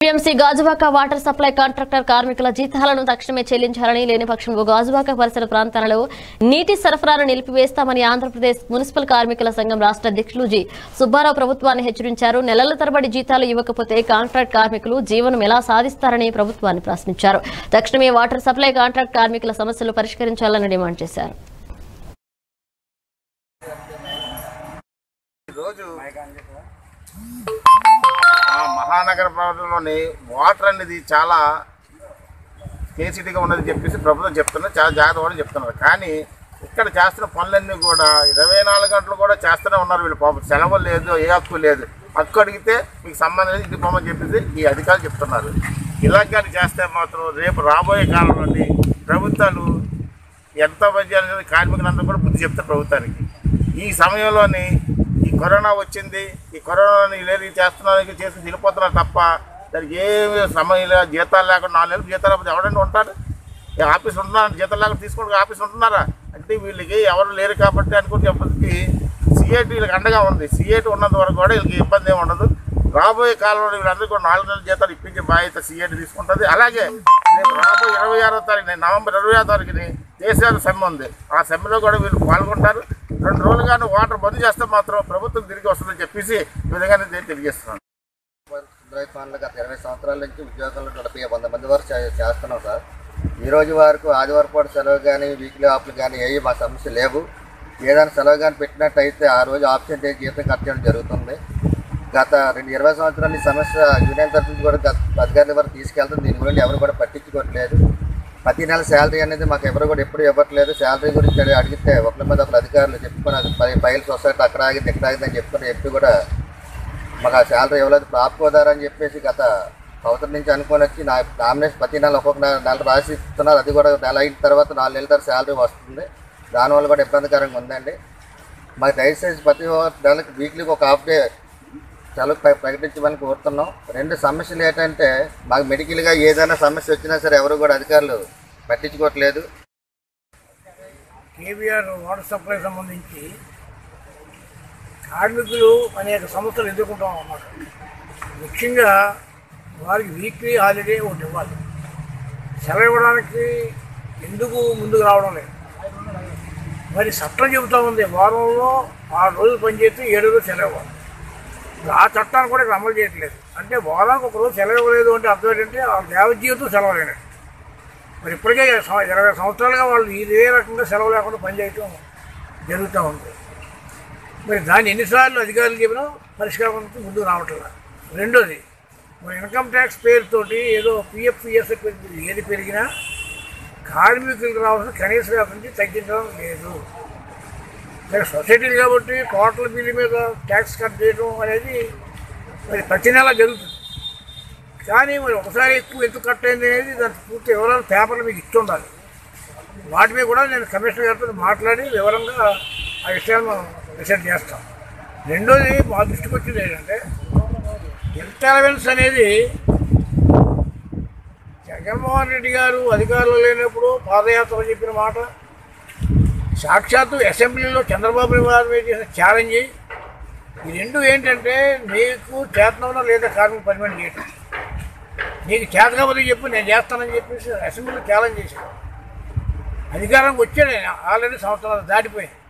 TMC Gajuwaka water supply contractor కార్మికుల జీతాలను తక్షణమే చెల్లించాలని లేని పక్షంలో గాజువాక పరిసర ప్రాంతాలలో నీటి సరఫరాను నిలిపివేస్తామని ఆంధ్రప్రదేశ్ మున్సిపల్ కార్మికుల సంఘం రాష్ట్ర అధ్యక్షులు జి సుబ్బారావు ప్రభుత్వాన్ని హెచ్చరించారు నెలల తరబడి జీతాలు ఇవ్వకపోతే కాంట్రాక్ట్ కార్మికులు జీవనం ఎలా సాధిస్తారని ప్రభుత్వాన్ని ప్రశ్నించారు తక్షణమే వాటర్ సప్లై కాంట్రాక్ట్ కార్మికుల సమస్యలు పరిష్కరించాలని డిమాండ్ చేశారు ఈరోజు ఆ మహానగర ప్రాంతంలోని వాటర్ అనేది చాలా కేసీటీగా ఉన్నది చెప్పేసి ప్రభుత్వం చెప్తున్నారు చాలా జాగ్రత్త కూడా చెప్తున్నారు కానీ ఇక్కడ చేస్తున్న పనులన్నీ కూడా ఇరవై నాలుగు గంటలు కూడా చేస్తూనే ఉన్నారు వీళ్ళు పాపం సెలవు లేదు ఏ హక్కు లేదు హక్కు అడిగితే మీకు సంబంధం లేదు ఇంటికి పోమని చెప్పేసి ఈ అధికారులు చెప్తున్నారు ఇలా కానీ చేస్తే మాత్రం రేపు రాబోయే కాలంలోని ప్రభుత్వాలు ఎంత మంచి అనేది కార్మికులందరూ కూడా బుద్ధి చెప్తారు ప్రభుత్వానికి ఈ సమయంలోని ఈ కరోనా వచ్చింది ఈ కరోనాని లేదు ఇది చేస్తున్నారు ఇది చేసి వెళ్ళిపోతున్నారు తప్ప దానికి ఏమి సమయం లేదు జీతాలు లేకుండా నాలుగు నెలలు జీతాలు లేకపోతే ఎవరండి ఉంటారు ఈ ఆఫీస్ ఉంటున్నారు జీతాలు లేకుండా తీసుకోవడానికి ఆఫీస్ ఉంటున్నారా అంటే వీళ్ళకి ఎవరు లేరు కాబట్టి అనుకుంటే చెప్పడానికి సిఐటి వీళ్ళకి అండగా ఉంది సిఐటి ఉన్నంత వరకు కూడా వీళ్ళకి ఇబ్బంది ఏమి ఉండదు రాబోయే కాలంలో వీళ్ళందరూ కూడా నాలుగు నెలల జీతాలు ఇప్పించే బాధ్యత సిఐటి తీసుకుంటుంది అలాగే రేపు రాబోయే ఇరవై ఆరో తారీఖుని నవంబర్ ఇరవై ఆరో తారీఖుని దేశవ్యాప్త సమ్మె ఉంది ఆ సమ్మెలో కూడా వీళ్ళు పాల్గొంటారు రెండు రోజులుగానే వాటర్ బంద్ చేస్తే మాత్రం ప్రభుత్వం తిరిగి వస్తుందని చెప్పేసి ఈ విధంగా నేను తెలియజేస్తున్నాను సుందరపాలన గత ఇరవై సంవత్సరాల నుంచి ఉద్యోగాలు నలభై వంద మంది వరకు చే- చేస్తున్నాం సార్ ఈ రోజు వరకు ఆదివారం పూట సెలవు కానీ వీక్లీ ఆఫ్లు కానీ ఏవి మా సమస్య లేవు ఏదైనా సెలవు కానీ పెట్టినట్టయితే ఆ రోజు ఆబ్సెంట్ అయ్యి జీతం కట్ చేయడం జరుగుతుంది గత రెండు ఇరవై సంవత్సరాల ఈ సమస్య యూనియన్ తరఫు నుంచి కూడా గత అధికారుల వరకు తీసుకెళ్తాం దీని గురించి ఎవరు కూడా పట్టించుకోవట్లేదు ప్రతి నెల శాలరీ అనేది మాకు ఎవరు కూడా ఎప్పుడు ఇవ్వట్లేదు శాలరీ గురించి అడిగి- అడిగితే ఒకరి మీద ఒకరు అధికారులు చెప్పుకొని అది పై ఫైల్స్ వస్తాయి అక్కడ ఆగింది ఎక్కడ ఆగిందని చెప్పుకొని ఎప్పుడు కూడా మాకు ఆ శాలరీ ఇవ్వలేదు ప్రాప్కోదారని చెప్పేసి గత సంవత్సరం నుంచి అనుకొని వచ్చి నా నామినేషన్ ప్రతి నెల ఒక్కొక్క నెల నెల రాసి ఇస్తున్నారు అది కూడా నెల అయిన తర్వాత నాలుగు నెలల తర్వాత శాలరీ వస్తుంది దానివల్ల కూడా ఇబ్బందికరంగా ఉందండి మాకు దయచేసి ప్రతి ఒక్క నెలకి వీక్లీకి ఒక హాఫ్ డే సెలవు ప్ర- ప్రకటించమని కోరుతున్నాం రెండు సమస్యలు ఏంటంటే మాకు మెడికల్గా ఏదైనా సమస్య వచ్చినా సరే ఎవరు కూడా అధికారులు పట్టించుకోవట్లేదు కేవీఆర్ వాటర్ సప్లై సంబంధించి కార్మికులు అనేక సమస్యలు ఎదుర్కొంటాం అన్నమాట ముఖ్యంగా వారికి వీక్లీ హాలిడే ఒకటి ఇవ్వాలి సెలవు ఇవ్వడానికి ఎందుకు ముందుకు రావడం లేదు మరి చట్టం చెబుతా ఉంది వారంలో ఆరు రోజులు పనిచేస్తే ఏడు రోజులు సెలవు ఇవ్వాలి ఇప్పుడు ఆ చట్టాన్ని కూడా ఇక్కడ అమలు చేయట్లేదు అంటే వారానికి ఒక రోజు సెలవు ఇవ్వలేదు అంటే అర్థం ఏంటంటే ఆ దేవ జీవితం సెలవు లేనట్టు మరి ఇప్పటికే సం- ఇరవై సంవత్సరాలుగా వాళ్ళు ఇదే రకంగా సెలవు లేకుండా పనిచేయటం జరుగుతూ ఉంది మరి దాన్ని ఎన్నిసార్లు అధికారులు చెప్పినా పరిష్కారం ముందుకు రావట్లేదు రెండోది మరి ఇన్కమ్ ట్యాక్స్ పేరుతోటి ఏదో పిఎఫ్ పిఎస్ ఏది పెరిగినా కార్మికులకు రావాల్సిన కనీస వేతనం నుంచి తగ్గించడం లేదు మరి సొసైటీలు కాబట్టి టోటల్ బిల్లు మీద ట్యాక్స్ కట్ చేయడం అనేది మరి ప్రతి నెల జరుగుతుంది కానీ మరి ఒకసారి ఎక్కువ ఎందుకు కట్ అయింది అనేది దాని పూర్తి వివరాలు పేపర్లు మీకు ఇచ్చి ఉండాలి వాటి మీద కూడా నేను కమిషనర్ గారితో మాట్లాడి వివరంగా ఆ విషయాన్ని మనం డిసైడ్ చేస్తాం రెండోది మా దృష్టికి వచ్చింది ఏంటంటే ఇంటర్వెన్స్ అనేది జగన్మోహన్ రెడ్డి గారు అధికారంలో లేనప్పుడు పాదయాత్ర చెప్పిన మాట సాక్షాత్తు అసెంబ్లీలో చంద్రబాబు నాయుడు మీద చేసిన ఛాలెంజ్ ఈ రెండు ఏంటంటే నీకు చేతనవునా లేదా కార్మిక పర్మనెంట్ చేయటం నీకు చేత కాకపోతే చెప్పు నేను చేస్తానని చెప్పేసి అసెంబ్లీలో ఛాలెంజ్ చేశాను అధికారంకి వచ్చాడు ఆయన ఆల్రెడీ సంవత్సరాలు దాటిపోయింది